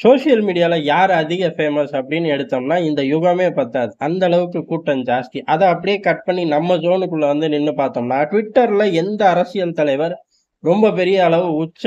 social மீடியால யார் அதிக ஃபேமஸ் அப்படின்னு எடுத்தோம்னா இந்த யுகமே பத்தாது அந்த அளவுக்கு கூட்டம் ஜாஸ்தி அதை அப்படியே கட் பண்ணி நம்ம ஜோனுக்குள்ள வந்து நின்று பார்த்தோம்னா ட்விட்டர்ல எந்த அரசியல் தலைவர் ரொம்ப பெரிய அளவு உச்ச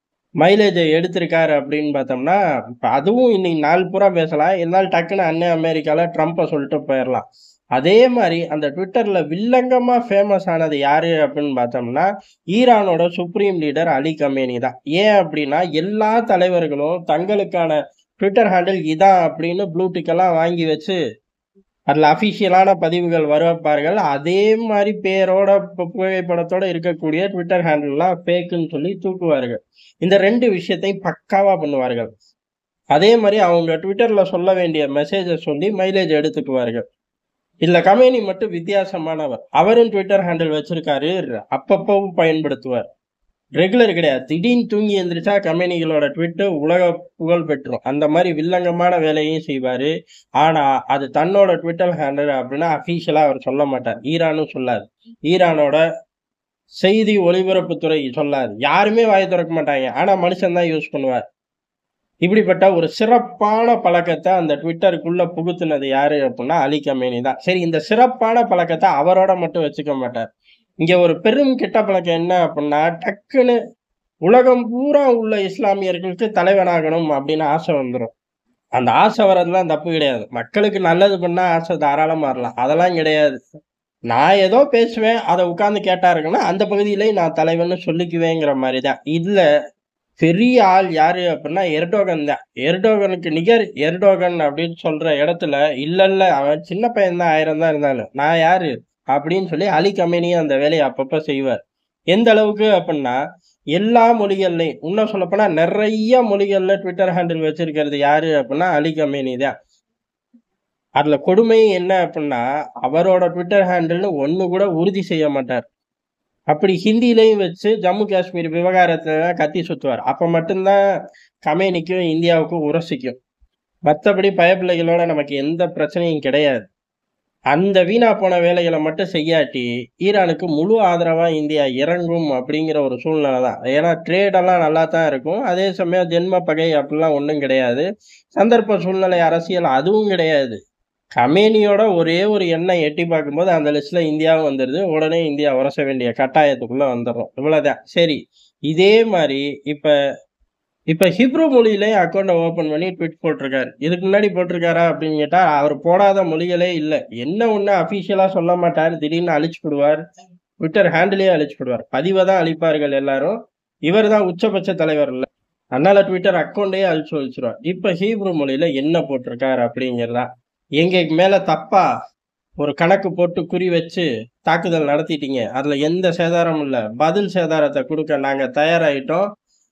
மைலேஜை எடுத்திருக்காரு அப்படின்னு பார்த்தோம்னா இப்ப அதுவும் இன்னைக்கு நாள் பூரா பேசலாம் இருந்தாலும் டக்குன்னு அண்ணன் அமெரிக்கால ட்ரம்ப்பை சொல்லிட்டு போயிடலாம் அதே மாதிரி அந்த ட்விட்டர்ல வில்லங்கமா ஃபேமஸ் ஆனது யாரு அப்படின்னு பார்த்தோம்னா ஈரானோட சுப்ரீம் லீடர் அலி கமேனி தான் ஏன் அப்படின்னா எல்லா தலைவர்களும் தங்களுக்கான ட்விட்டர் ஹேண்டில் இதான் அப்படின்னு ப்ளூடிக் எல்லாம் வாங்கி வச்சு அதில் அஃபிஷியலான பதிவுகள் வரப்பார்கள் அதே மாதிரி பேரோட பு- புகைப்படத்தோட இருக்கக்கூடிய ட்விட்டர் ஹேண்டில்லாம் ஃபேக்குன்னு சொல்லி தூக்குவார்கள் இந்த ரெண்டு விஷயத்தையும் பக்காவா பண்ணுவார்கள் அதே மாதிரி அவங்க ட்விட்டர்ல சொல்ல வேண்டிய மெசேஜை சொல்லி மைலேஜ் எடுத்துக்குவார்கள் இதுல கமேனி மட்டும் வித்தியாசமானவர் அவரும் ட்விட்டர் ஹேண்டில் வச்சிருக்காரு அப்பப்பவும் பயன்படுத்துவார் ரெகுலர் கிடையாது திடீர்னு தூங்கி எந்திரிச்சா கம்பெனிகளோட ட்விட்டு உலக புகழ் பெற்றும் அந்த மாதிரி வில்லங்கமான வேலையும் செய்வாரு ஆனா அது தன்னோட ட்விட்டர் ஹேண்டில் அப்படின்னா அஃபீஷியலா அவர் சொல்ல மாட்டார் ஈரானும் சொல்லாது ஈரானோட செய்தி ஒளிபரப்புத்துறை சொல்லாது யாருமே வாயை திறக்க மாட்டாங்க ஆனா மனுஷன் தான் யூஸ் பண்ணுவார் இப்படிப்பட்ட ஒரு சிறப்பான பழக்கத்தை அந்த ட்விட்டருக்குள்ள புகுத்துனது யாரு அப்படின்னா அலி கமேனி தான் சரி இந்த சிறப்பான பழக்கத்தை அவரோட மட்டும் வச்சுக்க மாட்டார் இங்க ஒரு பெரும் கெட்ட பழக்கம் என்ன அப்படின்னா டக்குன்னு உலகம் பூரா உள்ள இஸ்லாமியர்களுக்கு தலைவனாகணும் அப்படின்னு ஆசை வந்துடும் அந்த ஆசை வர்றதுலாம் தப்பு கிடையாது மக்களுக்கு நல்லது பண்ணா ஆசை தாராளமா வரலாம் அதெல்லாம் கிடையாது நான் ஏதோ பேசுவேன் அதை உட்கார்ந்து கேட்டாருங்கன்னா அந்த பகுதியிலேயே நான் தலைவன்னு சொல்லிக்குவேங்கிற மாதிரி தான் இதுல பெரிய ஆள் யாரு அப்படின்னா எர்டோகன் தான் எர்டோகனுக்கு நிகர் எர்டோகன் அப்படின்னு சொல்ற இடத்துல இல்ல இல்ல அவன் சின்ன பையன் தான் ஆயிரம் தான் இருந்தாலும் நான் யாரு அப்படின்னு சொல்லி அலி கம்பெனியும் அந்த வேலையை அப்பப்ப செய்வார் எந்த அளவுக்கு அப்படின்னா எல்லா மொழிகள்லையும் இன்னும் சொல்லப்போனா நிறைய மொழிகள்ல ட்விட்டர் ஹேண்டில் வச்சிருக்கிறது யாரு அப்படின்னா அலி கம்பெனி தான் அதுல கொடுமை என்ன அப்படின்னா அவரோட ட்விட்டர் ஹேண்டில்னு ஒண்ணு கூட உறுதி செய்ய மாட்டார் அப்படி ஹிந்திலையும் வச்சு ஜம்மு காஷ்மீர் விவகாரத்தை தான் கத்தி சுத்துவார் அப்ப மட்டும்தான் கமேனிக்கும் இந்தியாவுக்கும் உரசிக்கும் மற்றபடி பயப்பிள்ளைகளோட நமக்கு எந்த பிரச்சனையும் கிடையாது அந்த வீணா போன வேலைகளை மட்டும் செய்யாட்டி ஈரானுக்கு முழு ஆதரவா இந்தியா இறங்கும் அப்படிங்கிற ஒரு சூழ்நிலை தான் ஏன்னா ட்ரேடெல்லாம் நல்லா தான் இருக்கும் அதே சமயம் ஜென்ம பகை அப்படிலாம் ஒன்றும் கிடையாது சந்தர்ப்ப சூழ்நிலை அரசியல் அதுவும் கிடையாது கமேனியோட ஒரே ஒரு எண்ணெய் எட்டி பார்க்கும்போது அந்த லிஸ்ட்ல இந்தியாவும் வந்துடுது உடனே இந்தியா உரச வேண்டிய கட்டாயத்துக்குள்ள வந்துடுறோம் இவ்வளவுதான் சரி இதே மாதிரி இப்ப இப்ப ஹிப்ரு மொழியிலேயே அக்கௌண்ட்டை ஓபன் பண்ணி ட்விட் போட்டிருக்காரு இதுக்கு முன்னாடி போட்டிருக்காரா அப்படின்னு கேட்டா அவர் போடாத மொழிகளே இல்லை என்ன ஒண்ணு அபிஷியலா சொல்ல மாட்டார் திடீர்னு அழிச்சு விடுவார் ட்விட்டர் ஹேண்டிலே அழிச்சு விடுவார் பதிவை தான் அழிப்பார்கள் எல்லாரும் இவர் தான் உச்சபட்ச தலைவர் இல்ல அதனால ட்விட்டர் அக்கௌண்ட்டே அழிச்சு வச்சிருவார் இப்ப ஹீப்ரு மொழியில என்ன போட்டிருக்காரு அப்படிங்கிறதா எங்க மேல தப்பா ஒரு கணக்கு போட்டு குறி வச்சு தாக்குதல் நடத்திட்டீங்க அதுல எந்த சேதாரமும் இல்ல பதில் சேதாரத்தை கொடுக்க நாங்க தயாராயிட்டோம்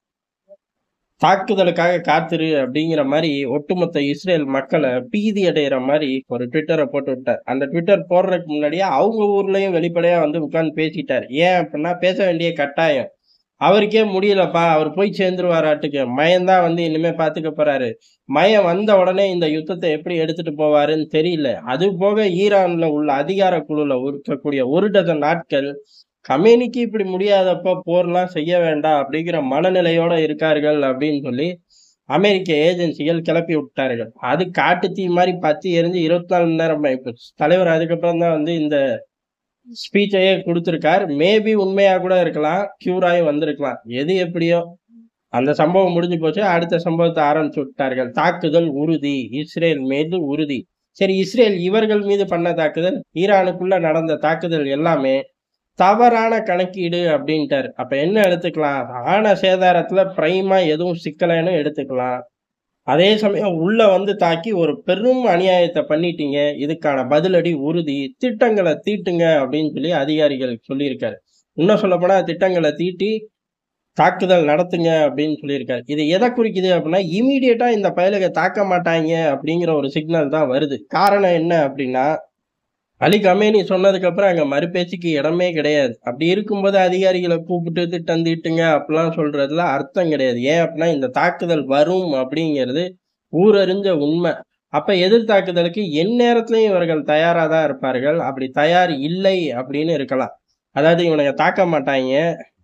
தாக்குதலுக்காக காத்திரு அப்படிங்கிற மாதிரி ஒட்டுமொத்த இஸ்ரேல் மக்களை பீதி அடைகிற மாதிரி ஒரு ட்விட்டரை போட்டு விட்டார் அந்த ட்விட்டர் போடுறதுக்கு முன்னாடியே அவங்க ஊர்லயும் வெளிப்படையா வந்து உட்கார்ந்து பேசிட்டார் ஏன் அப்படின்னா பேச வேண்டிய கட்டாயம் அவருக்கே முடியலப்பா அவர் போய் சேர்ந்துருவாராட்டுக்கு மயன்தான் வந்து இனிமே பாத்துக்க போறாரு மயம் வந்த உடனே இந்த யுத்தத்தை எப்படி எடுத்துட்டு போவாருன்னு தெரியல அது போக ஈரான்ல உள்ள அதிகார குழுல இருக்கக்கூடிய ஒரு டஜன் நாட்கள் கமேனிக்கு இப்படி முடியாதப்ப போர்லாம் செய்ய வேண்டாம் அப்படிங்கிற மனநிலையோட இருக்கார்கள் அப்படின்னு சொல்லி அமெரிக்க ஏஜென்சிகள் கிளப்பி விட்டார்கள் அது காட்டு தீ மாதிரி பத்தி எரிஞ்சு இருபத்தி நாலு மணி நேரம் ஆயிப்போச்சு தலைவர் அதுக்கப்புறம் தான் வந்து இந்த ஸ்பீச்சையே கொடுத்திருக்கார் மேபி உண்மையா கூட இருக்கலாம் கியூர் ஆகி வந்திருக்கலாம் எது எப்படியோ அந்த சம்பவம் முடிஞ்சு போச்சு அடுத்த சம்பவத்தை ஆரம்பிச்சு விட்டார்கள் தாக்குதல் உறுதி இஸ்ரேல் மீது உறுதி சரி இஸ்ரேல் இவர்கள் மீது பண்ண தாக்குதல் ஈரானுக்குள்ள நடந்த தாக்குதல் எல்லாமே தவறான கணக்கீடு அப்படின்ட்டார் அப்ப என்ன எடுத்துக்கலாம் ஆன சேதாரத்துல பிரைமா எதுவும் சிக்கலைன்னு எடுத்துக்கலாம் அதே சமயம் உள்ள வந்து தாக்கி ஒரு பெரும் அநியாயத்தை பண்ணிட்டீங்க இதுக்கான பதிலடி உறுதி திட்டங்களை தீட்டுங்க அப்படின்னு சொல்லி அதிகாரிகள் சொல்லியிருக்காரு இன்னும் சொல்ல போனா திட்டங்களை தீட்டி தாக்குதல் நடத்துங்க அப்படின்னு சொல்லியிருக்காரு இது எதை குறிக்குது அப்படின்னா இமீடியட்டா இந்த பயலுக தாக்க மாட்டாங்க அப்படிங்கிற ஒரு சிக்னல் தான் வருது காரணம் என்ன அப்படின்னா அலி கமேனி சொன்னதுக்கு அப்புறம் அங்க மறுபேச்சுக்கு இடமே கிடையாது அப்படி இருக்கும்போது அதிகாரிகளை கூப்பிட்டு திட்டம் தீட்டுங்க அப்படிலாம் சொல்றதுல அர்த்தம் கிடையாது ஏன் அப்படின்னா இந்த தாக்குதல் வரும் அப்படிங்கிறது ஊரறிஞ்ச உண்மை அப்ப எதிர் தாக்குதலுக்கு எந்நேரத்திலையும் இவர்கள் தயாரா தான் இருப்பார்கள் அப்படி தயார் இல்லை அப்படின்னு இருக்கலாம் அதாவது இவனுங்க தாக்க மாட்டாங்க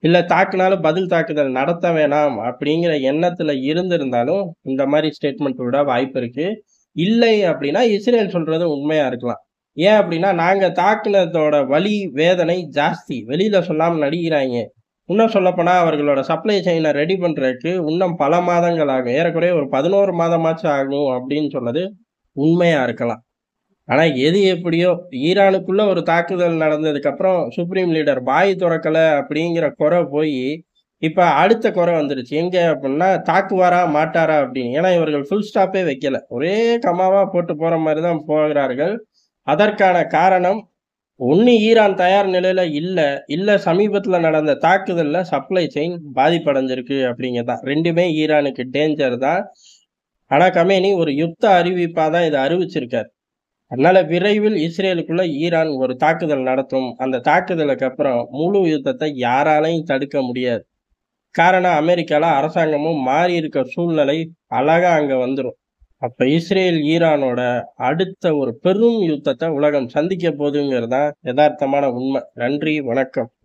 இல்ல தாக்குனாலும் பதில் தாக்குதல் நடத்த வேணாம் அப்படிங்கிற எண்ணத்துல இருந்திருந்தாலும் இந்த மாதிரி ஸ்டேட்மெண்ட் விட வாய்ப்பு இருக்கு இல்லை அப்படின்னா இஸ்ரேல் சொல்றது உண்மையா இருக்கலாம் ஏன் அப்படின்னா நாங்க தாக்குனதோட வலி வேதனை ஜாஸ்தி வெளியில சொல்லாம நடிக்கிறாங்க இன்னும் சொல்லப்போனா அவர்களோட சப்ளை செயினை ரெடி பண்றதுக்கு இன்னும் பல மாதங்கள் ஆகும் ஏறக்குறைய ஒரு பதினோரு மாதமாச்சும் ஆகும் அப்படின்னு சொன்னது உண்மையா இருக்கலாம் ஆனா எது எப்படியோ ஈரானுக்குள்ள ஒரு தாக்குதல் நடந்ததுக்கு அப்புறம் சுப்ரீம் லீடர் பாய் திறக்கல அப்படிங்கிற குறை போய் இப்ப அடுத்த குறை வந்துருச்சு எங்க அப்படின்னா தாக்குவாரா மாட்டாரா அப்படின்னு ஏன்னா இவர்கள் ஃபுல் ஸ்டாப்பே வைக்கல ஒரே கமாவா போட்டு போற மாதிரி தான் போகிறார்கள் அதற்கான காரணம் ஒன்று ஈரான் தயார் நிலையில இல்லை இல்லை சமீபத்தில் நடந்த தாக்குதல்ல சப்ளை செயின் பாதிப்படைஞ்சிருக்கு அப்படிங்கதான் ரெண்டுமே ஈரானுக்கு டேஞ்சர் தான் ஆனா கமேனி ஒரு யுத்த அறிவிப்பா தான் இதை அறிவிச்சிருக்காரு அதனால விரைவில் இஸ்ரேலுக்குள்ள ஈரான் ஒரு தாக்குதல் நடத்தும் அந்த தாக்குதலுக்கு அப்புறம் முழு யுத்தத்தை யாராலையும் தடுக்க முடியாது காரணம் அமெரிக்கால அரசாங்கமும் மாறி இருக்க சூழ்நிலை அழகா அங்க வந்துடும் அப்ப இஸ்ரேல் ஈரானோட அடுத்த ஒரு பெரும் யுத்தத்தை உலகம் சந்திக்க போகுதுங்கிறது தான் யதார்த்தமான உண்மை நன்றி வணக்கம்